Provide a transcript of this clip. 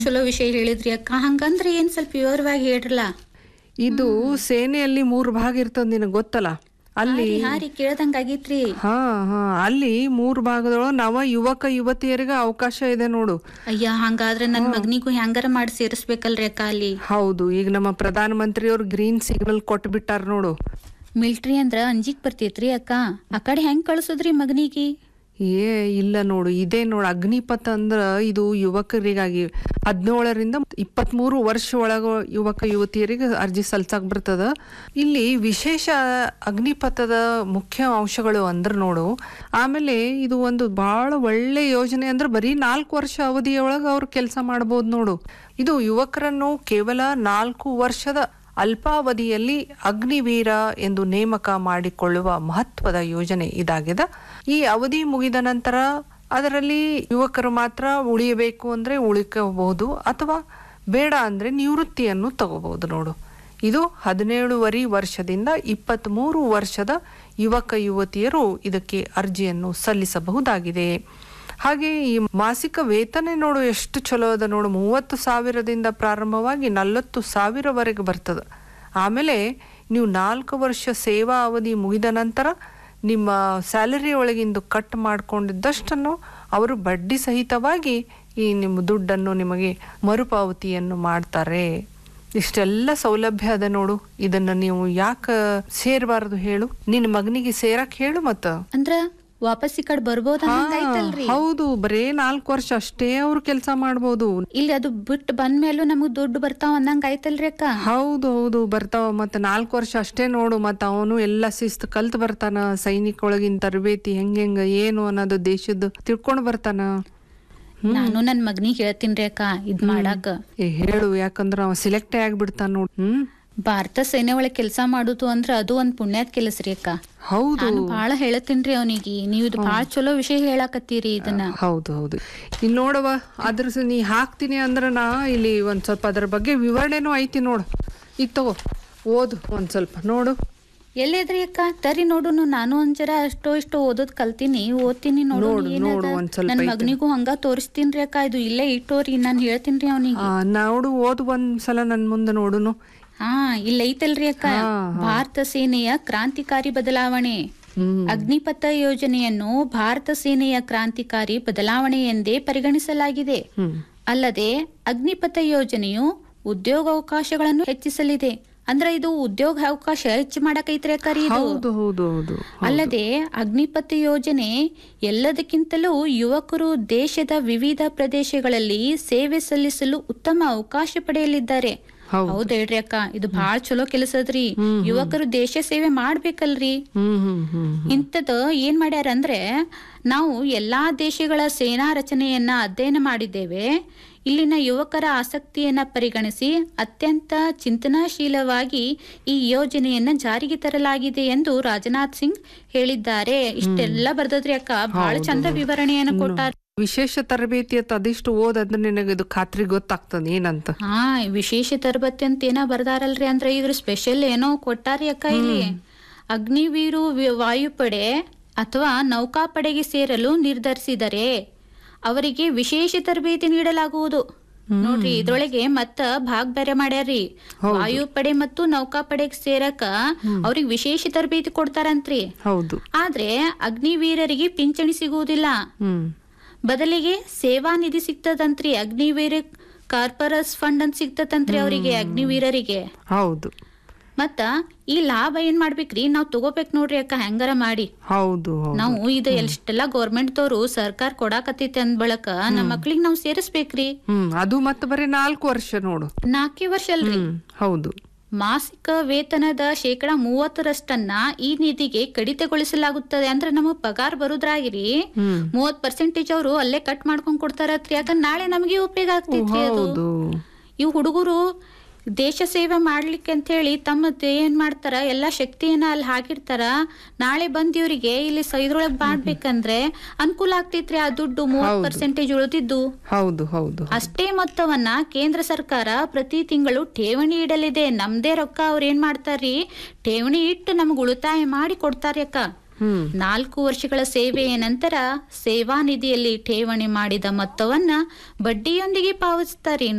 ಚಲೋ ವಿಷಯ ಹೇಳಿದ್ರಿ ಅಕ್ಕ ಹಂಗಂದ್ರೆ ಏನ್ ಸ್ವಲ್ಪ ವಿವರವಾಗಿ ಹೇಳ್ರಲ್ಲ ಇದು ಸೇನೆಯಲ್ಲಿ ಮೂರು ಭಾಗ ಇರ್ತದ ನಿನಗೆ ಗೊತ್ತಲ್ಲ ಅಲ್ಲಿ ಹಾ ರೀ ಕೇಳ್ದಂಗ ಆಗಿತ್ರಿ ಹಾ ಹಾ ಅಲ್ಲಿ ಮೂರು ಭಾಗದೊಳಗೆ ನವ ಯುವಕ ಯುವತಿಯರಿಗೆ ಅವಕಾಶ ಇದೆ ನೋಡು ಅಯ್ಯ ಹಂಗಾದ್ರೆ ನನ್ ಮಗನಿಗೂ ಹೆಂಗಾರ ಮಾಡಿ ಸೇರಿಸ್ಬೇಕಲ್ರಿ ಅಕ್ಕ ಅಲ್ಲಿ ಹೌದು ಈಗ ನಮ್ಮ ಪ್ರಧಾನ ಮಂತ್ರಿಯವ್ರು ಗ್ರೀನ್ ಸಿಗ್ನಲ್ ಕೊಟ್ಟು ಬಿಟ್ಟಾರ ನೋಡು ಮಿಲ್ಟ್ರಿ ಅಂದ್ರ ಅಂಜಿಕ್ ಬರ್ತೈತ್ರಿ ಅಕ್ಕ ಆ ಕಡೆ ಹೆಂಗ್ ಕಳ್ಸುದ್ರಿ ಮಗನಿಗೆ ಏ ಇಲ್ಲ ನೋಡು ಇದೇ ನೋಡು ಅಗ್ನಿಪಥ ಅಂದ್ರ ಇದು ಯುವಕರಿಗಾಗಿ ಹದಿನೇಳರಿಂದ ಇಪ್ಪತ್ಮೂರು ವರ್ಷ ಒಳಗ ಯುವಕ ಯುವತಿಯರಿಗೆ ಅರ್ಜಿ ಸಲ್ಸಕ್ ಬರ್ತದ ಇಲ್ಲಿ ವಿಶೇಷ ಅಗ್ನಿಪಥದ ಮುಖ್ಯ ಅಂಶಗಳು ಅಂದ್ರ ನೋಡು ಆಮೇಲೆ ಇದು ಒಂದು ಬಹಳ ಒಳ್ಳೆ ಯೋಜನೆ ಅಂದ್ರೆ ಬರೀ ನಾಲ್ಕು ವರ್ಷ ಅವಧಿಯೊಳಗ ಅವ್ರು ಕೆಲಸ ಮಾಡ್ಬೋದು ನೋಡು ಇದು ಯುವಕರನ್ನು ಕೇವಲ ನಾಲ್ಕು ವರ್ಷದ ಅಲ್ಪಾವಧಿಯಲ್ಲಿ ಅಗ್ನಿವೀರ ಎಂದು ನೇಮಕ ಮಾಡಿಕೊಳ್ಳುವ ಮಹತ್ವದ ಯೋಜನೆ ಇದಾಗಿದೆ ಈ ಅವಧಿ ಮುಗಿದ ನಂತರ ಅದರಲ್ಲಿ ಯುವಕರು ಮಾತ್ರ ಉಳಿಯಬೇಕು ಅಂದ್ರೆ ಉಳಿಕಬಹುದು ಅಥವಾ ಬೇಡ ಅಂದ್ರೆ ನಿವೃತ್ತಿಯನ್ನು ತಗೋಬಹುದು ನೋಡು ಇದು ಹದಿನೇಳುವರೆ ವರ್ಷದಿಂದ ಇಪ್ಪತ್ತ್ಮೂರು ವರ್ಷದ ಯುವಕ ಯುವತಿಯರು ಇದಕ್ಕೆ ಅರ್ಜಿಯನ್ನು ಸಲ್ಲಿಸಬಹುದಾಗಿದೆ ಹಾಗೆ ಈ ಮಾಸಿಕ ವೇತನ ನೋಡು ಎಷ್ಟು ಚಲೋ ಅದ ನೋಡು ಮೂವತ್ತು ಸಾವಿರದಿಂದ ಪ್ರಾರಂಭವಾಗಿ ನಲವತ್ತು ಸಾವಿರವರೆಗೆ ಬರ್ತದೆ ಆಮೇಲೆ ನೀವು ನಾಲ್ಕು ವರ್ಷ ಸೇವಾ ಅವಧಿ ಮುಗಿದ ನಂತರ ನಿಮ್ಮ ಸ್ಯಾಲರಿ ಒಳಗಿಂದು ಕಟ್ ಮಾಡಿಕೊಂಡಿದ್ದಷ್ಟನ್ನು ಅವರು ಬಡ್ಡಿ ಸಹಿತವಾಗಿ ಈ ನಿಮ್ಮ ದುಡ್ಡನ್ನು ನಿಮಗೆ ಮರುಪಾವತಿಯನ್ನು ಮಾಡ್ತಾರೆ ಇಷ್ಟೆಲ್ಲ ಸೌಲಭ್ಯ ಅದ ನೋಡು ಇದನ್ನ ನೀವು ಯಾಕೆ ಸೇರಬಾರದು ಹೇಳು ನಿನ್ನ ಮಗನಿಗೆ ಸೇರಕ್ ಹೇಳು ಮತ್ತ ಅಂದ್ರ ವಾಪಸ್ ಈ ಕಡೆ ಬರ್ಬೋದ ಆಯ್ತಲ್ರಿ ಹೌದು ಬರೇ ನಾಲ್ಕು ವರ್ಷ ಅಷ್ಟೇ ಅವ್ರು ಕೆಲಸ ಮಾಡ್ಬೋದು ಇಲ್ಲಿ ಅದು ಬಿಟ್ಟು ಬಂದ್ಮೇಲೂ ನಮಗ್ ದುಡ್ಡು ಬರ್ತಾವ ಅಂದಂಗ ಆಯ್ತಲ್ರಿ ಅಕ್ಕ ಹೌದು ಹೌದು ಬರ್ತಾವ ಮತ್ತೆ ನಾಲ್ಕು ವರ್ಷ ಅಷ್ಟೇ ನೋಡು ಮತ್ತೆ ಅವನು ಎಲ್ಲ ಶಿಸ್ತು ಕಲ್ತ್ ಬರ್ತಾನ ಸೈನಿಕ ಒಳಗಿನ ತರಬೇತಿ ಹೆಂಗ್ ಹೆಂಗ ಏನು ಅನ್ನೋದು ದೇಶದ್ದು ತಿಳ್ಕೊಂಡ್ ಬರ್ತಾನ ನಾನು ನನ್ ಮಗನಿಗೆ ಹೇಳ್ತೀನ್ರಿ ಅಕ್ಕ ಇದ್ ಮಾಡಾಕ ಏ ಹೇಳು ಯಾಕಂದ್ರ ಅವ ಸಿಲೆಕ್ಟೇ ಆಗ್ಬಿಡ್ತಾನ ನೋಡ್ ಹ್ಮ್ ಭಾರತ ಸೇನೆ ಒಳಗ್ ಕೆಲ್ಸ ಮಾಡುದು ಅಂದ್ರ ಅದು ಒಂದ್ ಪುಣ್ಯದ ಕೆಲಸ ರೀ ಅಕ್ಕ ಹೌದು ನಾನು ಬಾಳ ಹೇಳತ್ತೀನ್ರಿ ಅವನಿಗೆ ನೀವು ಇದು ಬಾಳ ಚಲೋ ವಿಷಯ ಹೇಳಾಕತ್ತೀರಿ ಇದನ್ನ ಹೌದು ಹೌದು ಇಲ್ಲಿ ನೋಡವ ಅದ್ರ ಸ- ನೀ ಹಾಕ್ತೀನಿ ಅಂದ್ರ ನಾ ಇಲ್ಲಿ ಒಂದ್ ಸ್ವಲ್ಪ ಅದ್ರ ಬಗ್ಗೆ ವಿವರಣೆನೂ ಐತಿ ನೋಡು ಈಗ ತಗೋ ಓದು ಒಂದ್ ಸ್ವಲ್ಪ ನೋಡು ಎಲ್ಲಿದ್ರಿ ಅಕ್ಕ ತರಿ ನೋಡುನು ನಾನು ಒಂಚರ ಅಷ್ಟೋ ಇಷ್ಟೋ ಓದೋದ್ ಕಲ್ತೀನಿ ಓದ್ತೀನಿ ನೋಡು ನೋಡು, ನೋಡು, ಒಂದ್ ಸ್ವಲ್ಪ ನನ್ ಐತೆ. ಮಗನಿಗೂ ಹಂಗ ತೋರಿಸ್ತೀನ್ರಿ ಅಕ್ಕ ಇದು ಇಲ್ಲೇ ಇಟ್ಟೋರಿ ನಾನ್ ಹೇಳ್ತೀನ್ರಿ ಅವನಿಗೆ ಆ, ನೋಡು ಓದು ಒಂದ್ ಸಲ ನನ್ ಮುಂದೆ ನೋಡುನು ಹಾ ಇಲ್ಲ ಐತಲ್ರಿ ಅಕ್ಕ ಹಾ, ಭಾರತ ಸೇನೆಯ ಕ್ರಾಂತಿಕಾರಿ ಬದಲಾವಣೆ ಹ್ಮ್ ಅಗ್ನಿಪಥ ಯೋಜನೆಯನ್ನು ಭಾರತ ಸೇನೆಯ ಕ್ರಾಂತಿಕಾರಿ ಬದಲಾವಣೆ ಎಂದೇ ಪರಿಗಣಿಸಲಾಗಿದೆ ಹ್ಮ್ ಅಲ್ಲದೆ ಅಗ್ನಿಪಥ ಯೋಜನೆಯು ಉದ್ಯೋಗಾವಕಾಶಗಳನ್ನು ಹೆಚ್ಚಿಸಲಿದೆ ಅಂದ್ರ ಇದು ಉದ್ಯೋಗ ಅವಕಾಶ ಹೆಚ್ಚು ಮಾಡಕೈತ್ರಿ ಅಕ್ಕರಿ ಇದು ಹೌದು ಹೌದು ಹೌದು ಅಲ್ಲದೆ ಅಗ್ನಿಪಥ ಯೋಜನೆ ಎಲ್ಲದಕ್ಕಿಂತಲೂ ಯುವಕರು ದೇಶದ ವಿವಿಧ ಪ್ರದೇಶಗಳಲ್ಲಿ ಸೇವೆ ಸಲ್ಲಿಸಲು ಉತ್ತಮ ಅವಕಾಶ ಪಡೆಯಲಿದ್ದಾರೆ ಹೌದು. ಹೌದ್ ಹೇಳ್ರಿ ಅಕ್ಕ ಇದು ಬಹಳ ಚಲೋ ಕೆಲಸದ್ರಿ ಯುವಕರು ದೇಶ ಸೇವೆ ಮಾಡ್ಬೇಕಲ್ರಿ ಹ್ಮ್ ಹ್ಮ್ ಹ್ಮ್ ಇಂಥದ್ದು ಏನ್ ಮಾಡ್ಯಾರ ಅಂದ್ರೆ ನಾವು ಎಲ್ಲಾ ದೇಶಗಳ ಸೇನಾ ರಚನೆಯನ್ನ ಅಧ್ಯಯನ ಮಾಡಿದ್ದೇವೆ ಇಲ್ಲಿನ ಯುವಕರ ಆಸಕ್ತಿಯನ್ನ ಪರಿಗಣಿಸಿ ಅತ್ಯಂತ ಚಿಂತನಾಶೀಲವಾಗಿ ಈ ಯೋಜನೆಯನ್ನ ಜಾರಿಗೆ ತರಲಾಗಿದೆ ಎಂದು ರಾಜನಾಥ್ ಸಿಂಗ್ ಹೇಳಿದ್ದಾರೆ ಇಷ್ಟೆಲ್ಲ ಬರ್ದದ್ರಿ ಅಕ್ಕ ಬಹಳ ಚಂದ ವಿವರಣೆಯನ್ನು ಕೊಟ್ಟಾರ ವಿಶೇಷ ತರಬೇತಿ ಅಂತ ಅದಿಷ್ಟು ಓದಂದ್ರೆ ನಿನಗೆ ಇದು ಖಾತ್ರಿ ಗೊತ್ತಾಗ್ತದೆ ಏನಂತ ಹಾ ವಿಶೇಷ ತರಬೇತಿ ಅಂತ ಏನೋ ಬರ್ದಾರಲ್ರಿ ಅಂದ್ರೆ ಇದ್ರ ಸ್ಪೆಷಲ್ ಏನೋ ಕೊಟ್ಟಾರಿ ಅಕ್ಕ ಇಲ್ಲಿ ಅಗ್ನಿವೀರು ವಿ- ವಾಯುಪಡೆ ಅಥವಾ ನೌಕಾಪಡೆಗೆ ಸೇರಲು ನಿರ್ಧರಿಸಿದರೆ ಅವರಿಗೆ ವಿಶೇಷ ತರಬೇತಿ ನೀಡಲಾಗುವುದು ನೋಡ್ರಿ ಇದ್ರೊಳಗೆ ಮತ್ತ ಭಾಗ ಬೇರೆ ಮಾಡ್ಯಾರ್ರಿ ವಾಯುಪಡೆ ಮತ್ತು ನೌಕಾಪಡೆಗೆ ಸೇರಕ ಅವ್ರಿಗೆ ವಿಶೇಷ ತರಬೇತಿ ಕೊಡ್ತಾರಂತ್ರಿ ಹೌದು ಆದ್ರೆ ಅಗ್ನಿವೀರರಿಗೆ ಪಿಂಚಣಿ ಸಿಗುವುದಿಲ್ಲ ಹ್ಮ್ ಬದಲಿಗೆ ಸೇವಾ ನಿಧಿ ಸಿಗ್ತದಂತ್ರಿ ಅಗ್ನಿವೀರ ಕಾರ್ಪೊರಸ್ ಫಂಡ್ ಅಂತ ಸಿಗ್ತದಂತ್ರಿ ಅವರಿಗೆ ಅಗ್ನಿವೀರರಿಗೆ ಹೌದು ಮತ್ತ ಈ ಲಾಭ ಏನ್ ಮಾಡ್ಬೇಕ್ರಿ ನಾವ್ ತಗೋಬೇಕ್ ನೋಡ್ರಿ ಅಕ್ಕ ಹೆಂಗಾರ ಮಾಡಿ ಹೌದು ಹೌದು ನಾವು ಇದು ಎಷ್ಟೆಲ್ಲಾ ಗೌರ್ಮೆಂಟ್ ದವ್ರು ಸರ್ಕಾರ ಕೊಡಾಕತ್ತೈತಿ ಅಂದ್ ಬಳಕ ನಮ್ಮ ಮಕ್ಳಿಗೆ ನಾವ್ ಸೇರಿಸ್ಬೇಕ್ರಿ ಹ್ಮ್ ಅದು ಮತ್ತೆ ಬರೀ ನಾಲ್ಕು ವರ್ಷ ನೋಡು ನಾಲ್ಕೇ ವರ್ಷ ಅಲ್ರಿ ಹ್ಮ್ ಹೌದು ಮಾಸಿಕ ವೇತನದ ಶೇಕಡ ಮೂವತ್ತರಷ್ಟನ್ನ ಈ ನಿಧಿಗೆ ಕಡಿತಗೊಳಿಸಲಾಗುತ್ತದೆ ಅಂದ್ರೆ ನಮಗ್ ಪಗಾರ ಬರುದ್ರಾಗಿರಿ ಹ್ಮ್ ಮೂವತ್ ಪರ್ಸೆಂಟೇಜ್ ಅವರು ಅಲ್ಲೇ ಕಟ್ ಮಾಡ್ಕೊಂಡ್ ಕೊಡ್ತಾರತ್ರಿ ಯಾಕಂದ್ರೆ ನಾಳೆ ನಮಗೆ ಉಪಯೋಗ ಆಗ್ತೈತ್ರಿ ಅದು ಹೌದು ಇವ್ ಹುಡುಗರು ದೇಶ ಸೇವೆ ಮಾಡ್ಲಿಕ್ಕೆ ಅಂತ ಹೇಳಿ ತಮ್ಮ ಏನ್ ಮಾಡ್ತಾರ ಎಲ್ಲಾ ಶಕ್ತಿಯನ್ನ ಅಲ್ಲಿ ಹಾಕಿರ್ತಾರ ನಾಳೆ ಬಂದ್ ಇವ್ರಿಗೆ ಇಲ್ಲಿ ಸ- ಇದ್ರೊಳಗ್ ಮಾಡ್ಬೇಕಂದ್ರೆ ಅನುಕೂಲ ಆಗ್ತೈತ್ರಿ ಆ ದುಡ್ಡು ಮೂವತ್ ಪರ್ಸೆಂಟೇಜ್ ಉಳಿದಿದ್ದು ಹೌದು ಹೌದು ಅಷ್ಟೇ ಮೊತ್ತವನ್ನ ಕೇಂದ್ರ ಸರ್ಕಾರ ಪ್ರತಿ ತಿಂಗಳು ಠೇವಣಿ ಇಡಲಿದೆ ನಮ್ದೇ ರೊಕ್ಕ ಅವ್ರ ಏನ್ ಮಾಡ್ತಾರ್ರಿ ಠೇವಣಿ ಇಟ್ಟು ನಮ್ಗ್ ಉಳಿತಾಯ ಮಾಡಿ ಕೊಡ್ತಾರಿ ಅಕ್ಕ ಹ್ಮ್ ನಾಲ್ಕು ವರ್ಷಗಳ ಸೇವೆಯ ನಂತರ ಸೇವಾ ನಿಧಿಯಲ್ಲಿ ಠೇವಣಿ ಮಾಡಿದ ಮೊತ್ತವನ್ನ ಬಡ್ಡಿಯೊಂದಿಗೆ ಪಾವತಿಸ್ತಾರೆ